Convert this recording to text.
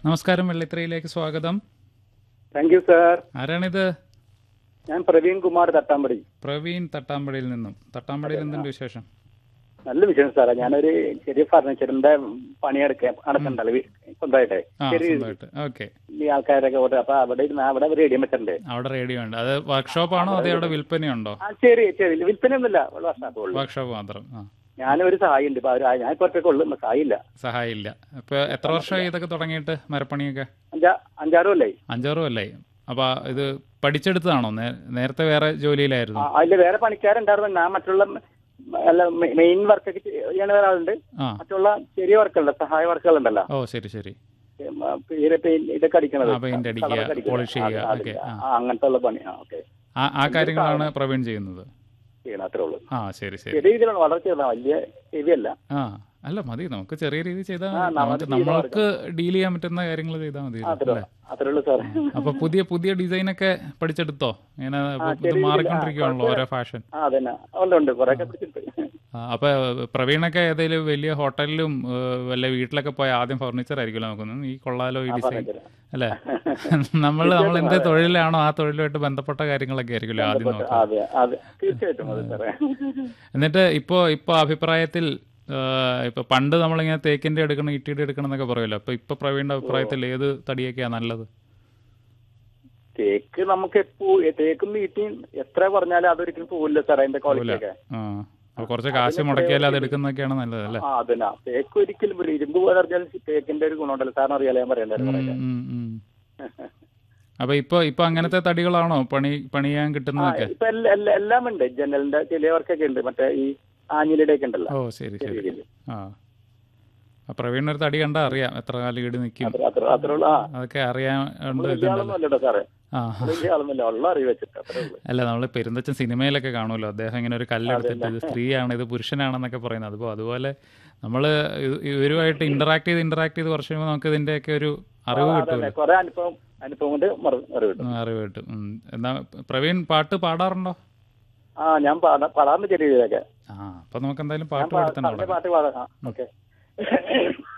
നമസ്കാരം വെള്ളിത്തിരയിലേക്ക് സ്വാഗതം thank you sir ആരാണിത് ഞാൻ പ്രവീൺ കുമാർ തട്ടാമ്പടി പ്രവീൺ തട്ടാമ്പടിയിൽ നിന്നും തട്ടാമ്പടിയിൽ എന്തുണ്ട് വിശേഷം നല്ല വിഷയം സാറേ ഞാനൊരു ചെറിയ ഫർണിച്ചറിന്റെ പണിയെടുക്കാൻ നടക്കണ്ടല്ലോ വീ- സ്വന്തമായിട്ടേ ആ ചെറിയ സ്വന്തമായിട്ട് ഓക്കെ ഈ ആൾക്കാരൊക്കെ ഓർഡർ അപ്പൊ അവിടെ ഇരുന്ന് അവിടെ റേഡിയോ വെച്ചിട്ടുണ്ട് അവിടെ റേഡിയോ ഉണ്ട് അത് വർക്ക്ഷോപ്പാണോ അതോ അവിടെ വിൽപ്പനയുണ്ടോ ആ ചെറിയ ചെറിയ വിൽപ്പനയൊന്നുമില്ല ഒരു വർഷമൊക്കെ ഉള്ളു വർക്ക്ഷോപ്പ് മാത്രം ആ ഞാനൊരു സഹായി ഉണ്ട് ഇപ്പൊ അവര് ഞാൻ കുറച്ചൊക്കെ ഉള്ളു സഹായി ഇല്ല സഹായില്ല ഇപ്പൊ എത്ര വർഷമായി ഇതൊക്കെ തുടങ്ങിയിട്ട് മരപ്പണിയൊക്കെ അഞ്ചാ അഞ്ചാറും അല്ലേ അഞ്ചാറ് കൊല്ലായി അപ്പൊ ഇത് പഠിച്ചെടുത്തതാണോ നേ- നേരത്തെ വേറെ ജോലിയിലായിരുന്നു അതില് വേറെ പണിക്കാരുണ്ടായിരുന്നു ഞാൻ മറ്റുള്ള അല്ല മെയിൻ വർക്കൊക്കെ ചെയ്യണ വേറെ ആളുണ്ട് ആ മറ്റുള്ള ചെറിയ വർക്കുകളുണ്ട് സഹായ വർക്കുകളുണ്ടല്ലോ ഓ ശരി ശരി ഉം, പേര് പെയിന്റ് ഇതൊക്കെ അടിക്കണത് ആ, paint അടിക്കുക, കളറൊക്കെ അടിക്കുക. polish ചെയ്യുക, അത് ഒക്കെ, അതില്ല. ആ. ആ, അങ്ങനത്തെ ഉള്ള പണി ആ ഓക്കെ ആ ആ കാര്യങ്ങളാണ് പ്രവീൺ ചെയ്യുന്നത് ചെയ്യണം അത്രേ ഉള്ളൂ ആ ശരി ശരി ചെറിയ രീതിയിലാണ് വളരെ ചെറുതാണ് വലിയ ഹെവി അല്ല ആ അല്ല മതി നമുക്ക് ചെറിയ രീതിയിൽ ചെയ്താൽ ആ, മതി നമുക്ക് നമുക്ക് നമ്മൾക്ക് ഡീൽ ചെയ്യാൻ പറ്റുന്ന കാര്യങ്ങൾ ചെയ്താൽ മതി അത്രേ അല്ലേ അത്രേ ഉള്ളൂ സാർ അപ്പൊ പുതിയ പുതിയ ഡിസൈൻ ഒക്കെ പഠിച്ചെടുത്തോ ഇങ്ങനെ ഇപ്പൊ ഇത് ചെറിയ മാറിക്കൊണ്ടിരിക്കുകയാണല്ലോ ഓരോ ഫാഷൻ ആ അതന്നെ ഉണ്ട് ഉണ്ട് കുറെ ഒക്കെ പിടിച്ചിട്ടുണ്ട് അപ്പൊ പ്രവീണൊക്കെ ഏതെങ്കിലും വലിയ ഹോട്ടലിലും ഏഹ്, വല്ല വീട്ടിലൊക്കെ പോയ ആദ്യം ഫർണിച്ചർ ആയിരിക്കുമല്ലോ നോക്കുന്നത് ഈ കൊള്ളാലോ ഈ ഡിസൈൻ അല്ലേ നമ്മൾ നമ്മൾ എന്ത് തൊഴിലാണോ ആ തൊഴിലുമായിട്ട് ബന്ധപ്പെട്ട കാര്യങ്ങളൊക്കെ ആയിരിക്കുമല്ലോ ആദ്യം നോക്കുക അതെ അതെ തീർച്ചയായിട്ടും അതെ സാറേ എന്നിട്ട് ഇപ്പോ ഇപ്പൊ അഭിപ്രായത്തിൽ ഏഹ്, ഇപ്പൊ പണ്ട് നമ്മളിങ്ങനെ തേക്കിന്റെ എടുക്കണം ഇട്ടിയുടെ എടുക്കണം എന്നൊക്കെ പറയുമല്ലോ അപ്പൊ ഇപ്പൊ പ്രവീണിന്റെ അഭിപ്രായത്തിൽ ഏത് തടിയൊക്കെയാ നല്ലത് തേക്ക് നമുക്ക് എപ്പോ തേക്കും വീട്ടിൽ എത്ര പറഞ്ഞാലും അതൊരിക്കലും പോവില്ല സാർ അതിന്റെ ക്വാളിറ്റി ഒക്കെ ആ അപ്പൊ കുറച്ച് കാശ് മുടക്കിയാൽ അത് എടുക്കുന്നതൊക്കെയാണ് നല്ലത് അല്ലേ ആ അതന്നെ തേക്ക് ഒരിക്കലും പോലും ഇരുമ്പ് പോലെ പറഞ്ഞാൽ തേക്കിന്റെ ഒരു ഗുണമുണ്ടല്ലോ സാറിന് അറിയാലോ ഞാൻ പറയണ്ടായിരുന്നു ഉം, ഉം, ഉം. അപ്പൊ ഇപ്പൊ ഇപ്പൊ അങ്ങനത്തെ തടികളാണോ പണി പണിയാൻ കിട്ടുന്നതൊക്കെ ഇപ്പൊ എല്ലാ- എല്ലാ- എല്ലാം ഉണ്ട് ജനലിന്റെ ചില വർക്കൊക്കെ ഉണ്ട് മറ്റേ ഈ ആഞ്ഞിലിയുടെ ഒക്കെ ഉണ്ടല്ലോ ഓ ശരി ശരി രീതിയിൽ. ആ ആ പ്രവീൺ ഒരു തടി കണ്ടാ അറിയാം എത്ര കാലം ഈട് നിൽക്കും അത്ര അത്ര അത്രേ ഉള്ളൂ ആ അതൊക്കെ അറിയാൻ ഉണ്ട് വലിയ ഇതുണ്ടല്ലോ ആളൊന്നും അല്ലട്ടോ സാറേ ആ വലിയ ആളൊന്നുമില്ല ഉള്ള അറിവ് വെച്ചിട്ട് അത്രേ ഉള്ളൂ അല്ല നമ്മൾ പെരുന്തച്ചൻ സിനിമയിലൊക്കെ കാണുമല്ലോ അദ്ദേഹം ഇങ്ങനെ ഒരു കല്ലെടുത്തിട്ട് ഇത് സ്ത്രീയാണ് ഇത് പുരുഷനാണെന്നൊക്കെ പറയുന്നത് അപ്പോൾ അതുപോലെ നമ്മൾ ഇവരുമായിട്ട് ഇന്ററാക്ട് ചെയ്ത് ഇന്ററാക്ട് ചെയ്ത് കുറച്ച് കഴിയുമ്പോൾ നമുക്ക് ഇതിന്റെയൊക്കെ ഒരു അറിവ് കിട്ടും അതന്നെ കുറെ അനുഭവം അനുഭവം കൊണ്ട് മറ- അറിവ് കിട്ടും അറിവ് കിട്ടും ഉം. എന്നാ പ്രവീൺ പാട്ട് പാടാറുണ്ടോ ആ ഞാൻ പാടാ പാടാറുണ്ട് ചെറിയ രീതിയിലൊക്കെ ആ അപ്പൊ നമുക്ക് എന്തായാലും ഞാൻ പാട്ട് പാ- പാടി തന്നെ പറഞ്ഞ തുടങ്ങാം പാട്ട് പാടാം ഓക്കെ